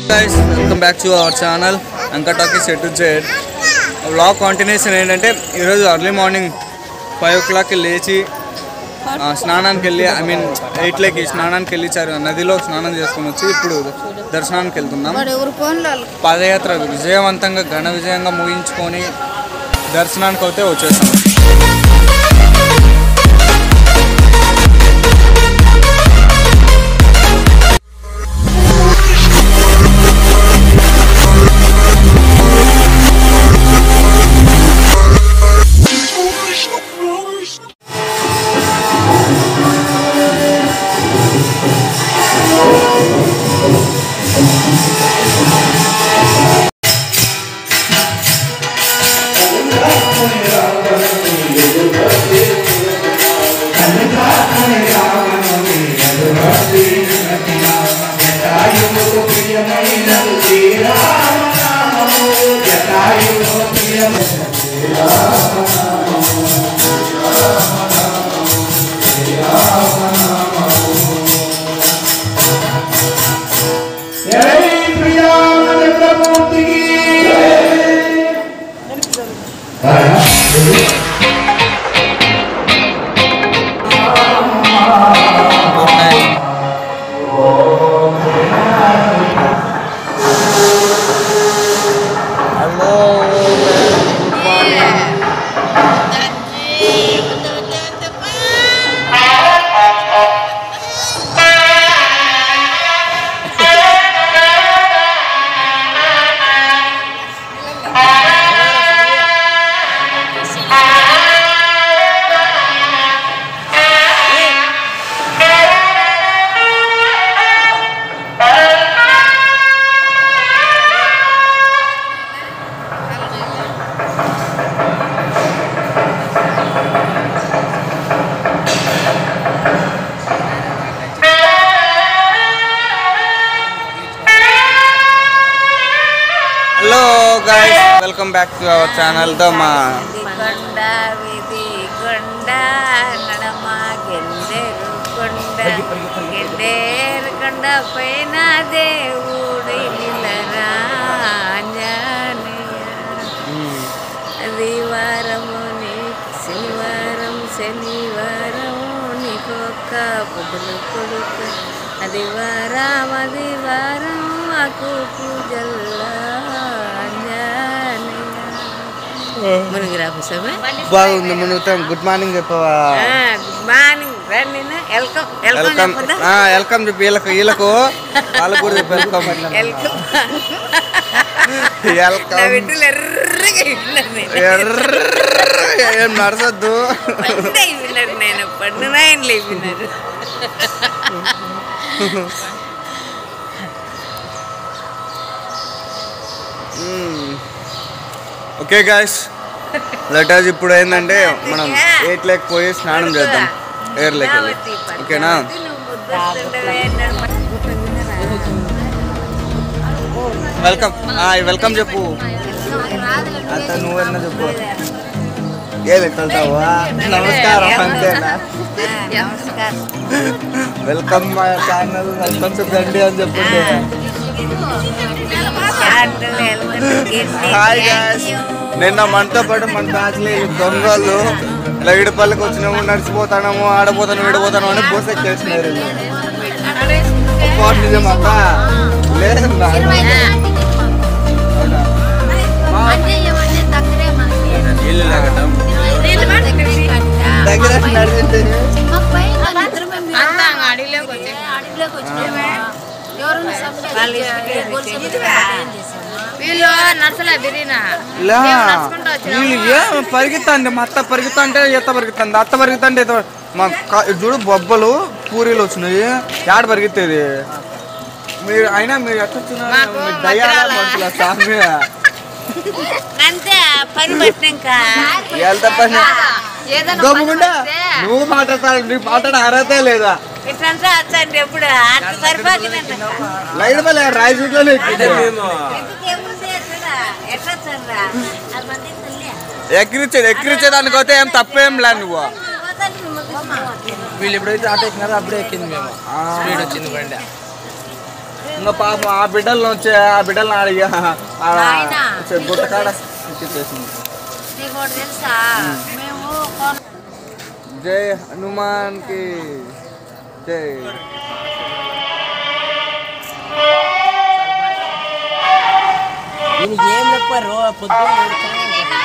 Guys welcome back to our channel అంకటాకి set Z vlog continuation ఏంటంటే ఈరోజు early morning five ఓ క్లాక్కి లేచి ఆ, స్నానానికి వెళ్ళి ఐ మీన్ ఎయిట్లకి స్నానానికి వెళ్ళి చారు నదిలో స్నానం చేసుకొని వచ్చి ఇప్పుడు దర్శనానికి వెళ్తున్నాం వాడు ఎవరు ఫోన్లో పాదయాత్ర విజయవంతంగా ఘన విజయంగా ముగించుకొని దర్శనానికి అయితే వచ్చేసాం hello hello guys welcome back to our ఛానల్తో మా కొండ విధి కొండ నడమ గెండేరు కొండ గెండేరు కొండ పైన దేవుడు నిలరా ఆదివారము నీ శనివారం శనివారం నీకొక్క పొద్దులు కొడుకు ఆదివారం ఆదివారం మాకు పూజల్లా మునిగిరా పుసమే బాగుంది మునుగుతాం గుడ్ మార్నింగ్ చెప్పవా గుడ్ మార్నింగ్ రండి వెల్కమ్ వెల్కమ్ వెల్కమ్ చెప్పదా వెల్కమ్ చెప్పి వీళ్ళకు వీళ్ళకు వాళ్ళకు కూడా చెప్పు వెల్కమ్ వెల్కమ్ నా వెల్కమ్ బిడ్డలు ఎర్రగా అయిపోయినారు నేను. ఎర్ర ఏం నడసొద్దు పండు అయిపోయినారు నేను పండు నాయనలు అయిపోయినారు ఓకే గాయస్ లెటర్స్ ఇప్పుడు ఏంటంటే మనం ఎయిట్ లేక్ పోయి స్నానం చేద్దాం ఎయిర్ లేక్ వెళ్ళి ఓకేనా వెల్కమ్ వెల్కమ్ చెప్పు అంత నువ్వన్నా చెప్పు ఏది వెళ్తావా నమస్కారం అంతేనా నమస్కారం welcome my channel welcome to Gandi అని చెప్పండి హాయ్ గాయస్ నిన్న మనతో పాటు మన బ్యాచ్లో ఈ దొంగలు లగిడిపల్లికి వచ్చినాము నడిచిపోతాము ఆడపోతాను విడిపోతాను అని బోస్ ఎక్కేసినారు ఒక్కోటి నిజం అక్క లేదు ఇల్లు లాగటం దగ్గర నడిచింది వీళ్ళు నర్సలే బిరీనా ఇలా వీళ్ళు ఏం పరిగెత్తండి మా అత్త పరిగెత్తంటే ఎత్త పరిగెత్తండి అత్త పరిగెత్తంటే ఎత్త మా క- ఇది చూడు బొబ్బలు పూరీలు వచ్చినాయి యాడ పరిగెత్తేది మీరు అయినా మీరు ఎట్లా వచ్చినారు? మాకు మీరు దయ్యాలా మధ్యరాల. మనుషులా స్వామి అంతే పని పట్టినాక వెళ్తా పని గమ్ముకుండా నువ్వు మాట్లాడతావు నీకు మాట్లాడే అర్హత లేదా ఇట్లంతా వచ్చండి ఎప్పుడు అంత సరిపోతుందంట లైట్ పల్లె రాయి సీట్లోనే ఎక్కింది ఎట్లా చర్రా అది మంది తల్లి ఎక్కిరిచ్చేది ఎక్కిరిచ్చేదానికి అయితే ఏం తప్పేం లే నువ్వు వీళ్ళు ఎప్పుడైతే ఆటో ఎక్కినారో అప్పుడే ఎక్కింది మేము స్పీడ్ వచ్చింది బండి ఇంకా పాపం ఆ బిడ్డలను వచ్చే ఆ బిడ్డలను అడిగి ఆ నాయనా. గుట్టకాడ ఎక్కించేసింది నీకు ఒకటి తెలుసా మేము కొన- జై హనుమాన్కి జై దీనికి ఏం చెప్పారు పొద్దున్న ఏడుస్తూనే ఉంటారు.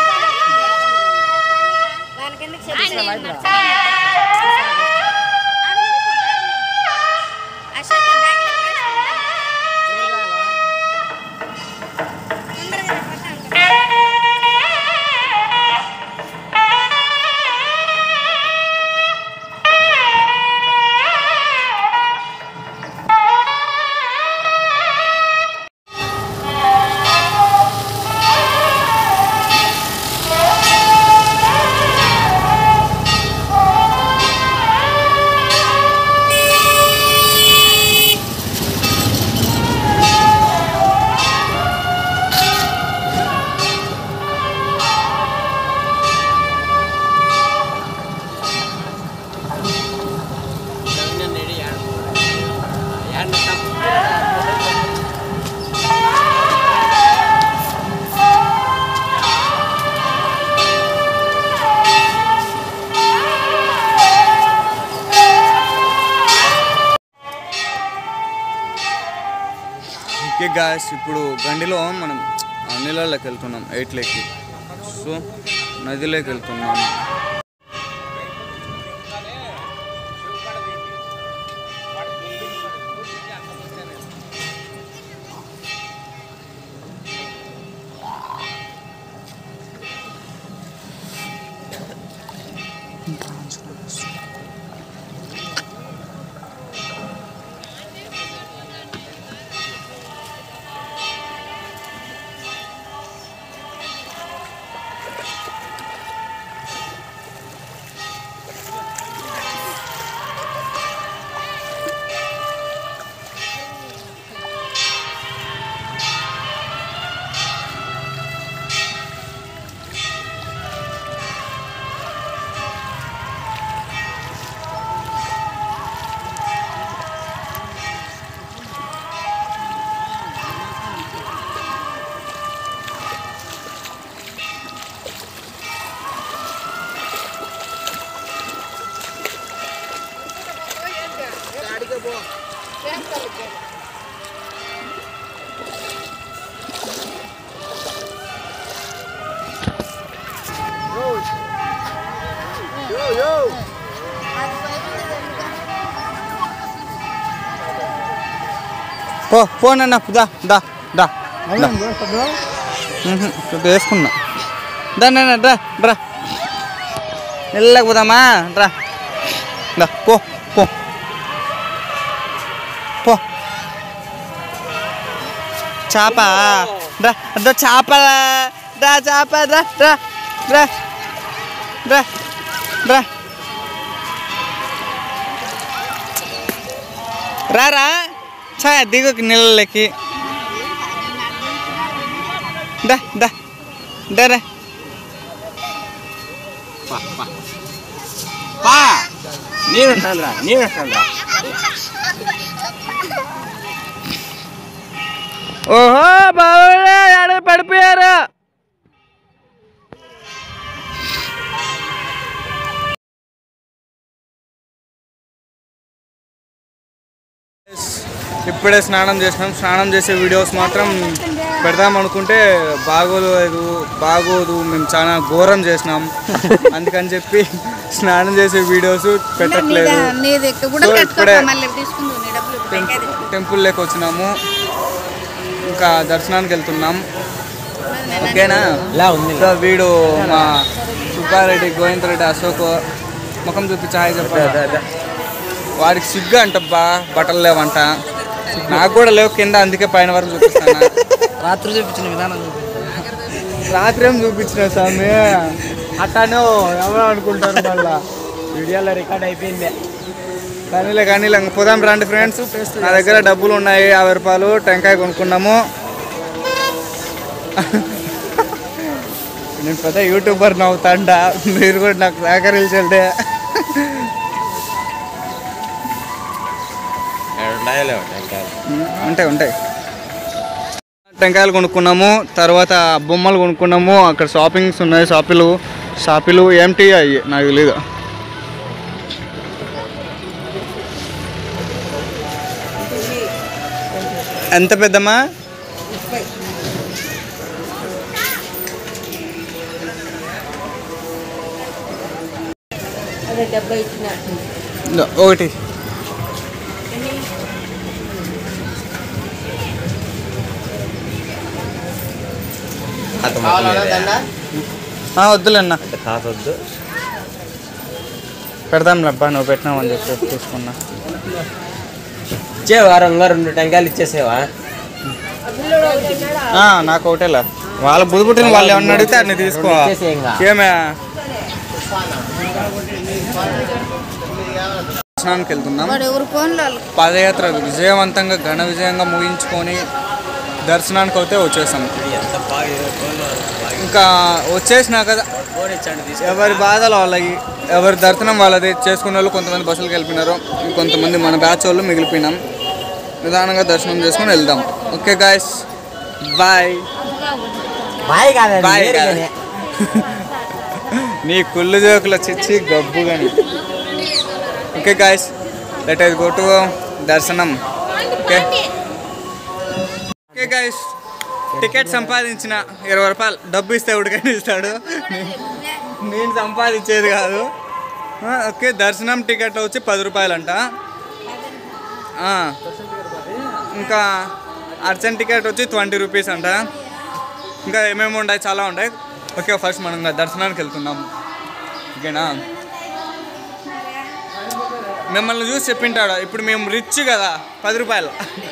రవీంద్రన్ రెడ్డి ఏడ- ఏడన తప్పు. ఓకే గాయస్ ఇప్పుడు గండిలో మనం ఆ నీళ్ళలోకి వెళ్తున్నాం ఎయిట్ లేక్కి సో నదిలోకి వెళ్తున్నాం పో పోనన్నా దా దా దా దా. మ్మ్హ. ఇప్పుడు వేసుకున్నా దా నాన్న, రా రా వెళ్ళకపోదామా రా దా పో పో పో చేప రా దా చేప రా చేప రా రా రా రా రా రా రా చా దిగు నీళ్ళకి దా దా దా రా పా, పా. పా నీరు వస్తుందిరా నీరు వస్తుందిరా ఓహో బాబులే ఆడ పడిపోయారు ఇప్పుడే స్నానం చేసినాం స్నానం చేసే వీడియోస్ మాత్రం పెడదాం అనుకుంటే బాగోలేదు బాగోదు మేము చాలా ఘోరం చేసినాం అందుకని చెప్పి స్నానం చేసే వీడియోస్ పెట్టట్లేదు నీది కూడా సో ఇప్పుడే మళ్ళీ తీసుకుందు నీ డబ్బులు టెంపుల్ టెంపుల్ లేక వచ్చినాము ఇంకా దర్శనానికి వెళ్తున్నాం ఓకేనా ఇలా ఉంది సో వీడు మా సుబ్బారెడ్డి గోవింద్ రెడ్డి అశోక్ ముఖం చూపించి హాయ్ చెప్పాలి వాడికి సిగ్గు అంటబ్బా బట్టలు లేవంట నాకు కూడా లేవు కింద అందుకే పైన వరకు చూపిస్తాను రాత్రి చూపించిన విధానం రాత్రి ఏం చూపించిన స్వామి అట్టానో ఎవరు అనుకుంటారు మళ్ళా వీడియోలో రికార్డ్ అయిపోయింది కానీలే కానీలే ఇంక పోదాం రండి ఫ్రెండ్స్ నా దగ్గర డబ్బులు ఉన్నాయి యాభై రూపాయలు టెంకాయ కొనుక్కున్నాము నేను పెద్ద యూట్యూబర్ నవ్వుతాండ మీరు కూడా నాకు సహకరించండి ఉన్నాయో లేవు టెంకాయలు ఉంటాయి ఉంటాయి టెంకాయలు కొనుక్కున్నాము తర్వాత బొమ్మలు కొనుక్కున్నాము అక్కడ షాపింగ్స్ ఉన్నాయి షాపులు షాపులు ఏంటి అయ్యి నాకు తెలీదు ఎంత పెద్దమ్మా అదే డెబ్బై ఇచ్చినట్టు ఇదో ఒకటి అంత మొత్తం మీద. ఆ, వద్దులేన్న అంత కాసు వద్దు పెడదాం అబ్బా నువ్వు పెట్టినావని చెప్పి తీసుకున్నా ఇచ్చేవా రంగా రెండు టెంకాయలు ఇచ్చేసేవా ఆ, నాకు ఒకటేలా వాళ్ళ బుద్ధి పుట్టిన వాళ్ళు ఏమన్నా అడిగితే అన్ని తీసుకో రెండు ఇచ్చేసేయంగా. ఏమే దర్శనానికి వెళ్తున్నాం వాడు ఎవరు ఫోన్లో పాదయాత్ర విజయవంతంగా ఘన విజయంగా ముగించుకొని దర్శనానికి అయితే వచ్చేసాం ఇంకా వచ్చేసినా కదా ఎవరి బాధలు వాళ్ళకి ఎవరి దర్శనం వాళ్ళది చేసుకున్న వాళ్ళు కొంతమంది బస్సులకు వెళ్ళిపోయినారు కొంతమంది మన బ్యాచ్ వాళ్ళు మిగిలిపోయినాం నిదానంగా దర్శనం చేసుకొని వెళ్దాం ఓకే గాయస్ బాయ్ బాయ్ కాదు బాయ్ నీ కుళ్ళు జోకుల చిచ్చి గబ్బు కానీ okay guys let's go to దర్శనం ఓకే ఓకే గాయస్ టికెట్ సంపాదించిన ఇరవై రూపాయలు డబ్బు ఇస్తే ఉడికని ఇస్తాడు నేను సంపాదించేది కాదు ఆ, ఓకే దర్శనం టికెట్ వచ్చి పది రూపాయలంట ఆ, ఇంకా అర్చన్ టికెట్ వచ్చి ట్వంటీ రూపీస్ అంట ఇంకా ఏమేమి ఉన్నాయి చాలా ఉంటాయి ఓకే ఫస్ట్ మనం ఇంకా దర్శనానికి వెళ్తున్నాం ఓకేనా మిమ్మల్ని చూసి చెప్పింటాడు ఇప్పుడు మేము రిచ్ కదా పది రూపాయలు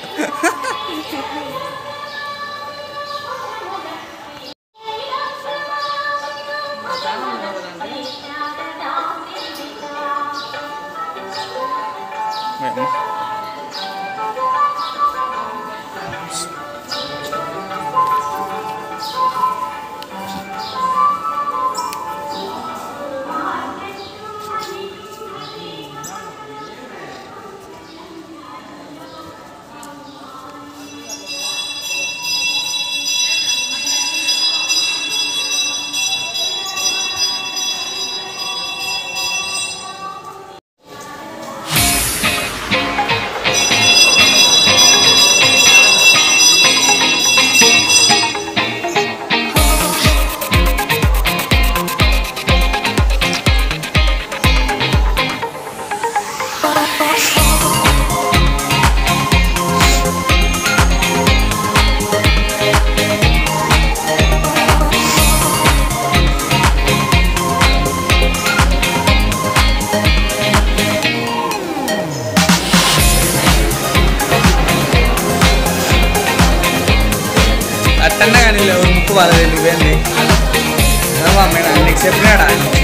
అట్టన్నా కానీ ఎవరు ముక్కు వాళ్ళది నువ్వేంది ఏమో మేడం నీకు చెప్పినాడా ఆయన వచ్చి?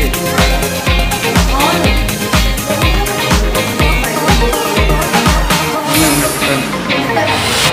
ఉన్నాను, చెప్పాను.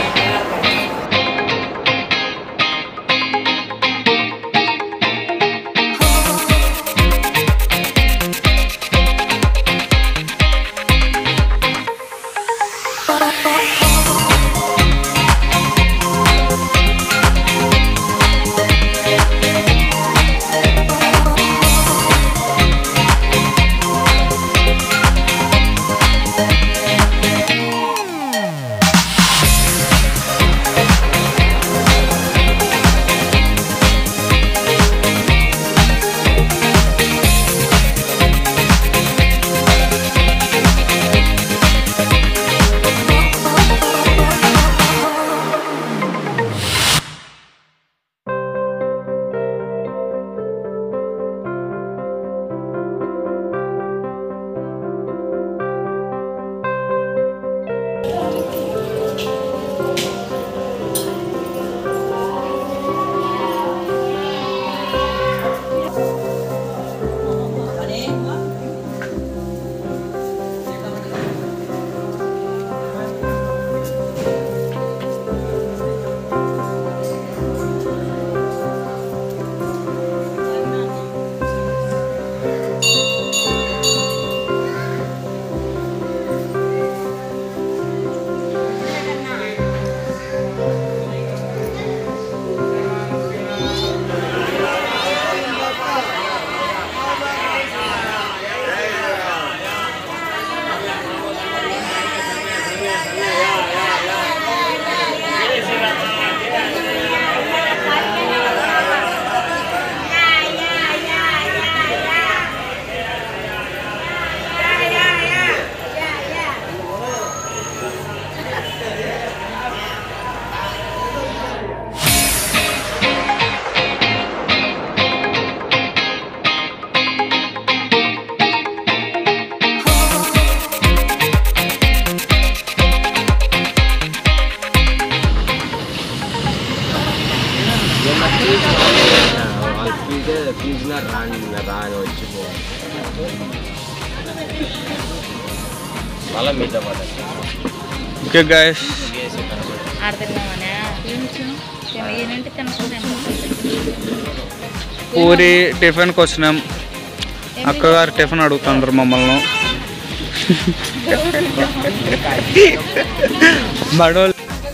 తీసినా రాని రాని వచ్చిపో మళ్ళీ మీతో పాటు ఓకే గాయస్ ఆడుతున్నామనే ఏంటంటే తినకుండా పూరి టిఫిన్కి వచ్చినాం అక్కగారు టిఫిన్ అడుగుతుండ్రు మమ్మల్ని బడోల్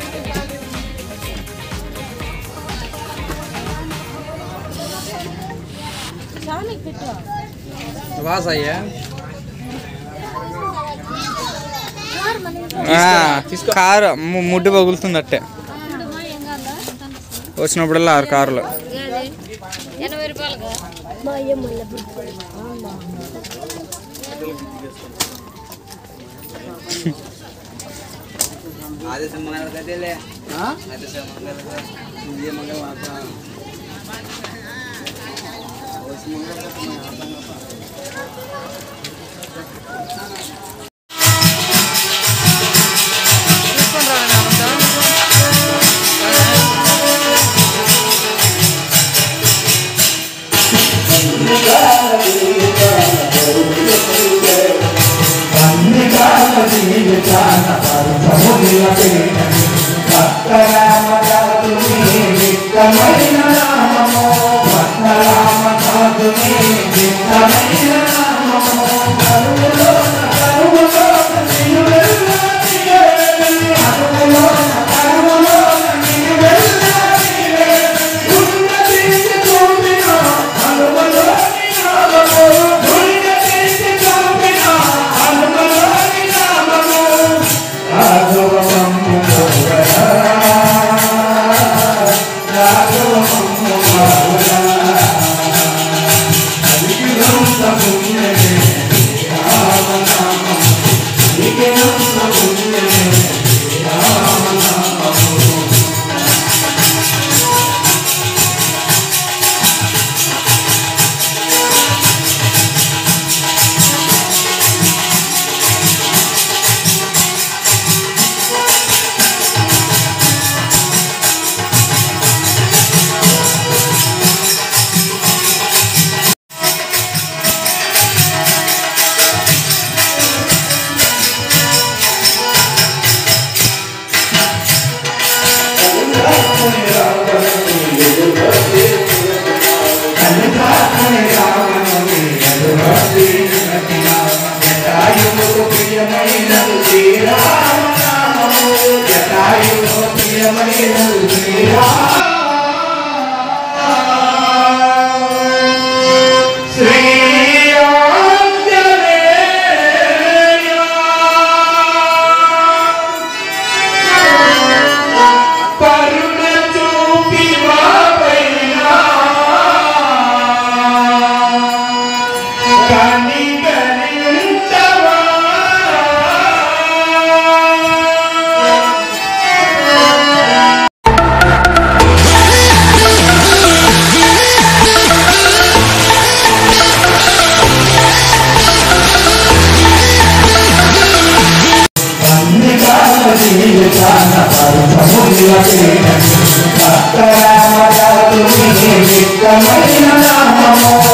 ఆ, కారు ము- ముడ్డి పగులుతుంది అట్టే వచ్చినప్పుడల్లా ఆరు కారులో ఎనభై రూపాయలుగా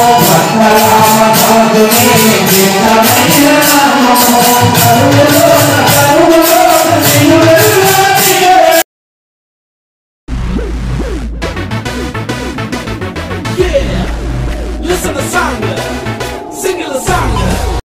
నామము